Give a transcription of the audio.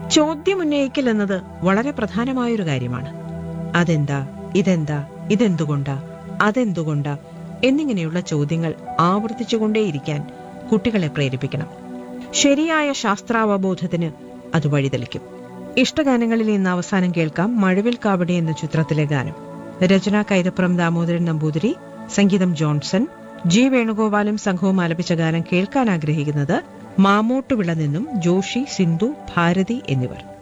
ചോദ്യമുന്നയിക്കൽ എന്നത് വളരെ പ്രധാനമായൊരു കാര്യമാണ് അതെന്താ ഇതെന്താ ഇതെന്തുകൊണ്ടാ അതെന്തുകൊണ്ടാ എന്നിങ്ങനെയുള്ള ചോദ്യങ്ങൾ ആവർത്തിച്ചുകൊണ്ടേയിരിക്കാൻ കുട്ടികളെ പ്രേരിപ്പിക്കണം ശരിയായ ശാസ്ത്രാവബോധത്തിന് അത് വഴിതെളിക്കും ഇഷ്ടഗാനങ്ങളിൽ ഇന്ന് അവസാനം കേൾക്കാം മഴവിൽ കാവടി എന്ന ചിത്രത്തിലെ ഗാനം രചന കൈതപ്പുറം ദാമോദരൻ നമ്പൂതിരി സംഗീതം ജോൺസൺ ജി വേണുഗോപാലും സംഘവും ആലപിച്ച ഗാനം കേൾക്കാൻ ആഗ്രഹിക്കുന്നത് മാമോട്ടുവിള നിന്നും ജോഷി സിന്ധു ഭാരതി എന്നിവർ